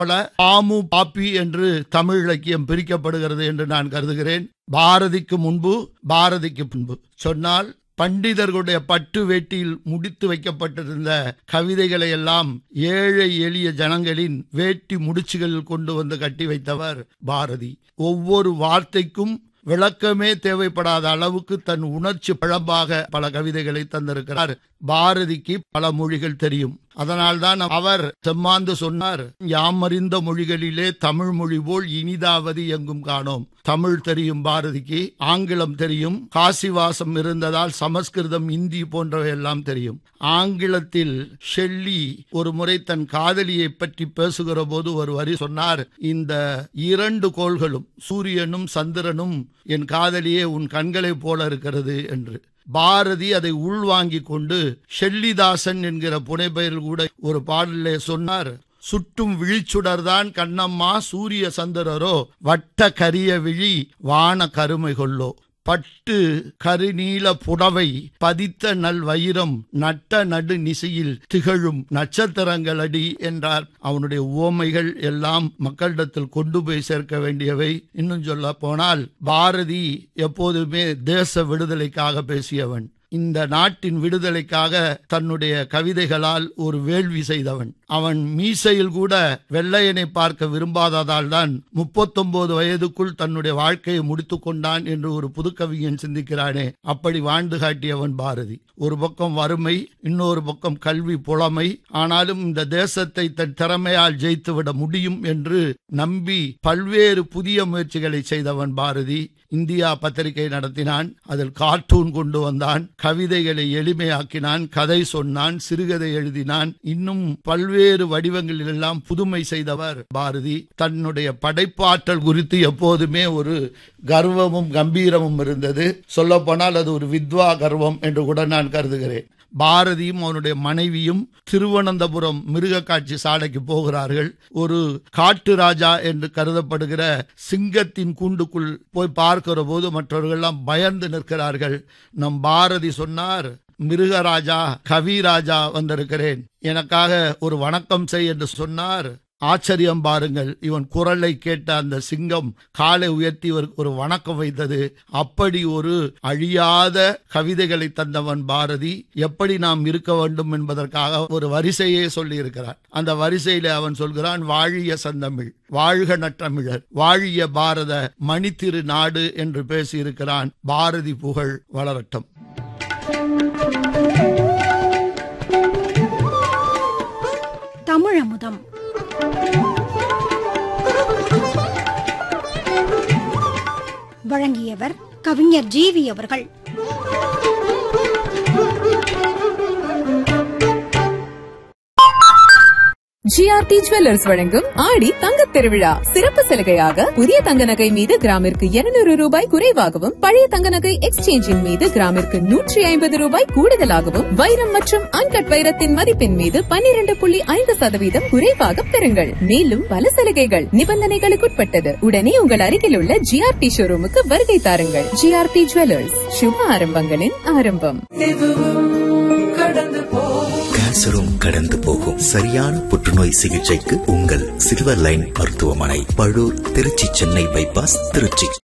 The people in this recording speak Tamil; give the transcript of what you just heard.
போல பாமு பாப்பி என்று தமிழ் இலக்கியம் பிரிக்கப்படுகிறது என்று நான் கருதுகிறேன் பாரதிக்கு முன்பு பாரதிக்கு பின்பு சொன்னால் பண்டிதர்களுடைய பட்டு வேட்டியில் முடித்து வைக்கப்பட்டிருந்த கவிதைகளை எல்லாம் ஏழை எளிய ஜனங்களின் வேட்டி முடிச்சுகளில் கொண்டு வந்து கட்டி வைத்தவர் பாரதி ஒவ்வொரு வார்த்தைக்கும் விளக்கமே தேவைப்படாத அளவுக்கு தன் உணர்ச்சி பிழம்பாக பல கவிதைகளை தந்திருக்கிறார் பாரதிக்கு பல மொழிகள் தெரியும் அதனால்தான் அவர் செம்மாந்து சொன்னார் யாமறிந்த மொழிகளிலே தமிழ் மொழி போல் இனிதாவது எங்கும் காணோம் தமிழ் தெரியும் பாரதிக்கு ஆங்கிலம் தெரியும் காசிவாசம் இருந்ததால் சமஸ்கிருதம் இந்தி போன்றவை எல்லாம் தெரியும் ஆங்கிலத்தில் ஷெல்லி ஒரு முறை தன் காதலியை பற்றி பேசுகிற போது ஒரு வரி சொன்னார் இந்த இரண்டு கோள்களும் சூரியனும் சந்திரனும் என் காதலியே உன் கண்களைப் போல இருக்கிறது என்று பாரதி அதை உள்வாங்கிக் கொண்டு ஷெல்லிதாசன் என்கிற புனைப்பெயரில் கூட ஒரு பாடலே சொன்னார் சுட்டும் விழிச்சுடர்தான் கண்ணம்மா சூரிய சந்திரரோ வட்ட கரிய விழி வான கருமை கொள்ளோ பட்டு கருநீல புடவை பதித்த நல் வைரம் நட்ட நடு நிசையில் திகழும் நட்சத்திரங்களடி என்றார் அவனுடைய உவமைகள் எல்லாம் மக்களிடத்தில் கொண்டு போய் சேர்க்க வேண்டியவை இன்னும் சொல்ல போனால் பாரதி எப்போதுமே தேச விடுதலைக்காக பேசியவன் இந்த நாட்டின் விடுதலைக்காக தன்னுடைய கவிதைகளால் ஒரு வேள்வி செய்தவன் அவன் மீசையில் கூட வெள்ளையனை பார்க்க விரும்பாததால் தான் முப்பத்தொன்பது வயதுக்குள் தன்னுடைய வாழ்க்கையை முடித்து கொண்டான் என்று ஒரு புதுக்கவிஞன் சிந்திக்கிறானே அப்படி வாழ்ந்து காட்டியவன் பாரதி ஒரு பக்கம் வறுமை இன்னொரு பக்கம் கல்வி புலமை ஆனாலும் இந்த தேசத்தை தன் திறமையால் ஜெயித்துவிட முடியும் என்று நம்பி பல்வேறு புதிய முயற்சிகளை செய்தவன் பாரதி இந்தியா பத்திரிகை நடத்தினான் அதில் கார்ட்டூன் கொண்டு வந்தான் கவிதைகளை எளிமையாக்கினான் கதை சொன்னான் சிறுகதை எழுதினான் இன்னும் பல்வேறு வடிவங்களில் எல்லாம் புதுமை செய்தவர் பாரதி தன்னுடைய படைப்பாற்றல் குறித்து எப்போதுமே ஒரு கர்வமும் கம்பீரமும் இருந்தது சொல்ல போனால் அது ஒரு வித்வா கர்வம் என்று கூட நான் கருதுகிறேன் பாரதியும் அவனுடைய மனைவியும் திருவனந்தபுரம் மிருக காட்சி சாலைக்கு போகிறார்கள் ஒரு காட்டு ராஜா என்று கருதப்படுகிற சிங்கத்தின் கூண்டுக்குள் போய் பார்க்கிற போது மற்றவர்கள்லாம் பயந்து நிற்கிறார்கள் நம் பாரதி சொன்னார் மிருகராஜா கவிராஜா வந்திருக்கிறேன் எனக்காக ஒரு வணக்கம் செய் என்று சொன்னார் ஆச்சரியம் பாருங்கள் இவன் குரலை கேட்ட அந்த சிங்கம் காலை உயர்த்தி இவருக்கு ஒரு வணக்கம் வைத்தது அப்படி ஒரு அழியாத கவிதைகளை தந்தவன் பாரதி எப்படி நாம் இருக்க வேண்டும் என்பதற்காக ஒரு வரிசையே சொல்லி இருக்கிறான் அந்த வரிசையில அவன் சொல்கிறான் வாழிய சந்தமிழ் வாழ்க நற்றமிழர் வாழிய பாரத மணித்திரு நாடு என்று பேசியிருக்கிறான் பாரதி புகழ் வளரட்டும் தமிழமுதம் வழங்கியவர் கவிஞர் ஜீவி அவர்கள் ஜிஆர்டி ஜுவல்லர்ஸ் வழங்கும் ஆடி தங்கத் திருவிழா சிறப்பு சலுகையாக புதிய தங்க நகை மீது கிராமிற்கு 200 ரூபாய் குறைவாகவும் பழைய தங்க நகை எக்ஸ்சேஞ்சின் மீது கிராமிற்கு நூற்றி ஐம்பது ரூபாய் கூடுதலாகவும் வைரம் மற்றும் அன்கட் வைரத்தின் மதிப்பின் மீது 12.5% புள்ளி ஐந்து சதவீதம் குறைவாக பெறுங்கள் மேலும் பல சலுகைகள் நிபந்தனைகளுக்குட்பட்டது உடனே உங்கள் அருகில் உள்ள ஜிஆர்டி ஷோரூமுக்கு வருகை தாருங்கள் ஜிஆர்டி ஜுவல்லர்ஸ் சுப ஆரம்பங்களின் ஆரம்பம் கேன்சரும் கடந்து போகும் சரியான புற்றுநோய் சிகிச்சைக்கு உங்கள் சில்வர் லைன் மருத்துவமனை பழூர் திருச்சி சென்னை பைபாஸ் திருச்சி